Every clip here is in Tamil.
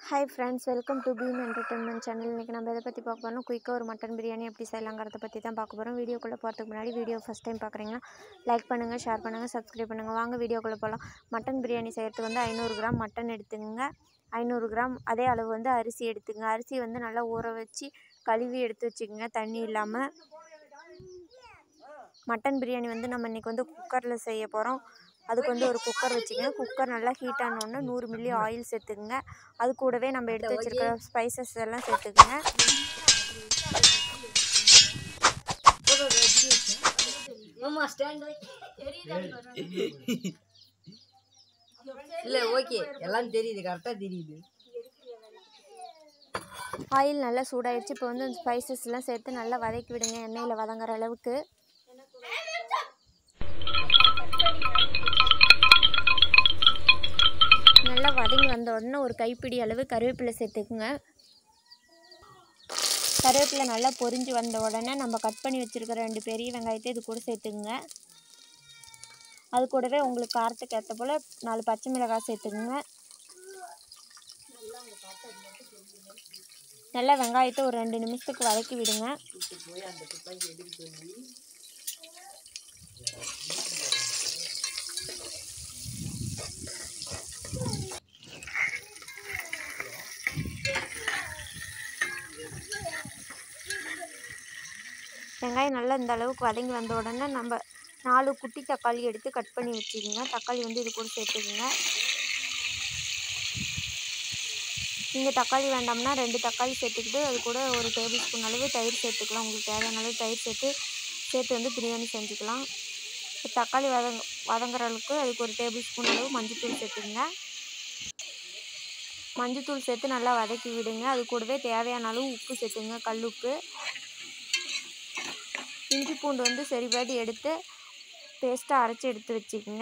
hi friends welcome to Bheem entertainment channel இன்றைக்கி நம்ம எதை பற்றி பார்க்க போகிறோம் குயிக்காக ஒரு மட்டன் பிரியாணி எப்படி செய்யலாங்கிறத பற்றி தான் பார்க்க போகிறோம் வீடியோக்குள்ளே போகிறதுக்கு முன்னாடி வீடியோ ஃபஸ்ட் டைம் பார்க்குறீங்கன்னா லைக் பண்ணுங்கள் ஷேர் பண்ணுங்கள் சப்ஸ்கிரைப் பண்ணுங்கள் வாங்க வீடியோக்குள்ளே போகலாம் மட்டன் பிரியாணி செய்கிறதுக்கு வந்து ஐநூறு கிராம் மட்டன் எடுத்துங்க ஐநூறு கிராம் அதே அளவு வந்து அரிசி எடுத்துங்க அரிசி வந்து நல்லா ஊற வச்சு கழுவி எடுத்து வச்சுக்கோங்க தண்ணி இல்லாமல் மட்டன் பிரியாணி வந்து நம்ம இன்றைக்கி வந்து குக்கரில் செய்ய போகிறோம் அதுக்கு வந்து ஒரு குக்கர் வச்சுக்கோங்க குக்கர் நல்லா ஹீட் ஆனோடனே நூறு மில்லி ஆயில் சேர்த்துக்குங்க அது கூடவே நம்ம எடுத்து வச்சுருக்க ஸ்பைசஸ் எல்லாம் சேர்த்துக்குங்க மாமா ஸ்டாண்ட் இல்லை ஓகே எல்லாம் தெரியுது கரெக்டாக தெரியுது ஆயில் நல்லா சூடாயிடுச்சு இப்போ வந்து அந்த ஸ்பைசஸ்லாம் சேர்த்து நல்லா வதக்கி விடுங்க எண்ணெயில் வதங்குற அளவுக்கு நல்லா வதங்கி வந்த உடனே ஒரு கைப்பிடி அளவு கருவேப்பிலை சேர்த்துக்குங்க கருவேப்பிலை நல்லா பொரிஞ்சு வந்த உடனே நம்ம கட் பண்ணி வச்சுருக்கிற ரெண்டு பெரிய வெங்காயத்தை இது கூட சேர்த்துக்குங்க அது கூடவே உங்களுக்கு காரத்துக்கு ஏற்ற போல் நாலு பச்சை மிளகாய் சேர்த்துக்குங்க நல்லா வெங்காயத்தை ஒரு ரெண்டு நிமிஷத்துக்கு வதக்கி விடுங்க வெங்காயம் நல்லா இந்த அளவுக்கு வதங்கி வந்த உடனே நம்ம நாலு குட்டி தக்காளி எடுத்து கட் பண்ணி வச்சுக்கோங்க தக்காளி வந்து இது கூட சேர்த்துக்குங்க நீங்கள் தக்காளி வேண்டாம்னா ரெண்டு தக்காளி சேர்த்துக்கிட்டு அது கூட ஒரு டேபிள் ஸ்பூன் அளவு தயிர் சேர்த்துக்கலாம் உங்களுக்கு தேவையான அளவு தயிர் சேர்த்து சேர்த்து வந்து பிரியாணி செஞ்சுக்கலாம் இப்போ தக்காளி வதங்க வதங்குற அளவுக்கு அதுக்கு ஒரு டேபிள் ஸ்பூன் அளவு மஞ்சள்தூள் சேர்த்துங்க மஞ்சள்தூள் சேர்த்து நல்லா வதக்கி விடுங்க அது கூடவே தேவையான அளவு உப்பு சேர்த்துங்க கல் உப்பு இஞ்சி பூண்டு வந்து சரிபாடி எடுத்து பேஸ்ட்டாக அரைச்சி எடுத்து வச்சுக்கோங்க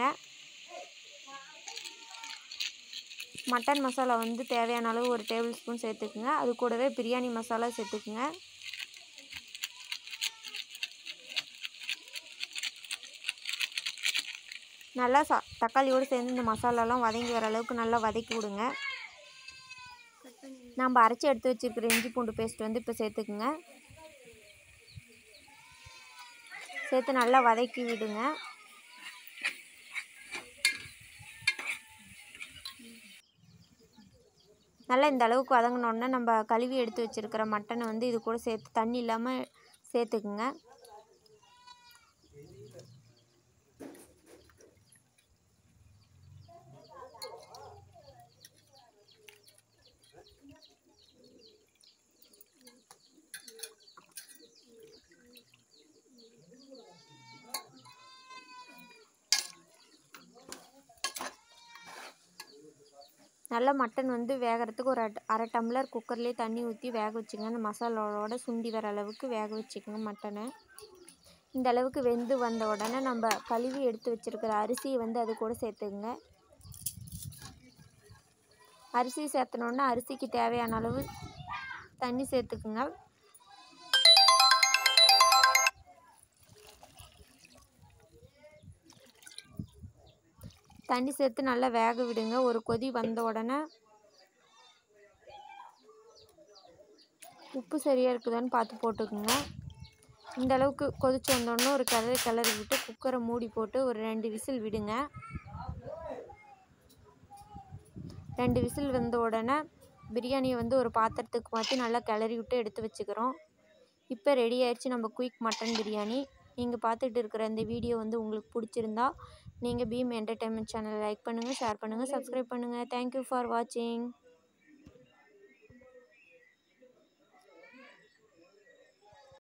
மட்டன் மசாலா வந்து தேவையான அளவு ஒரு டேபிள் ஸ்பூன் சேர்த்துக்குங்க அது கூடவே பிரியாணி மசாலா சேர்த்துக்குங்க நல்லா சா தக்காளியோடு சேர்ந்து இந்த மசாலாலாம் வதங்கி வர அளவுக்கு நல்லா வதக்கி விடுங்க நம்ம அரைச்சி எடுத்து வச்சுருக்கிற இஞ்சி பூண்டு பேஸ்ட் வந்து இப்போ சேர்த்துக்குங்க சேர்த்து நல்லா வதக்கி விடுங்க நல்லா இந்த அளவுக்கு வதங்கினோடனே நம்ம கழுவி எடுத்து வச்சுருக்கிற மட்டனை வந்து இது கூட சேர்த்து தண்ணி இல்லாமல் சேர்த்துக்குங்க நல்லா மட்டன் வந்து வேகிறதுக்கு ஒரு அட் அரை டம்ளர் குக்கர்லேயே தண்ணி ஊற்றி வேக வச்சுங்க அந்த மசாலாவோட சுண்டி வர அளவுக்கு வேக வச்சுக்கோங்க மட்டனை இந்த அளவுக்கு வெந்து வந்த உடனே நம்ம கழுவி எடுத்து வச்சுருக்கிற அரிசியை வந்து அது கூட சேர்த்துக்குங்க அரிசி சேர்த்தனோடனே அரிசிக்கு தேவையான அளவு தண்ணி சேர்த்துக்குங்க தண்ணி சேர்த்து நல்லா வேக விடுங்க ஒரு கொதி வந்த உடனே உப்பு சரியாக இருக்குதான்னு பார்த்து போட்டுக்குங்க இந்த அளவுக்கு கொதிச்சு வந்தோடனே ஒரு கிளறி கிளறி விட்டு குக்கரை மூடி போட்டு ஒரு ரெண்டு விசில் விடுங்க ரெண்டு விசில் வந்த உடனே பிரியாணியை வந்து ஒரு பாத்திரத்துக்கு மாற்றி நல்லா கிளறி விட்டு எடுத்து வச்சுக்கிறோம் இப்போ ரெடி ஆயிடுச்சு நம்ம குயிக் மட்டன் பிரியாணி நீங்கள் பார்த்துட்டு இருக்கிற இந்த வீடியோ வந்து உங்களுக்கு பிடிச்சிருந்தா நீங்கள் பீம் என்டர்டைன்மெண்ட் சேனலை லைக் பண்ணுங்கள் ஷேர் பண்ணுங்கள் சப்ஸ்கிரைப் பண்ணுங்கள் தேங்க்யூ ஃபார் வாட்சிங்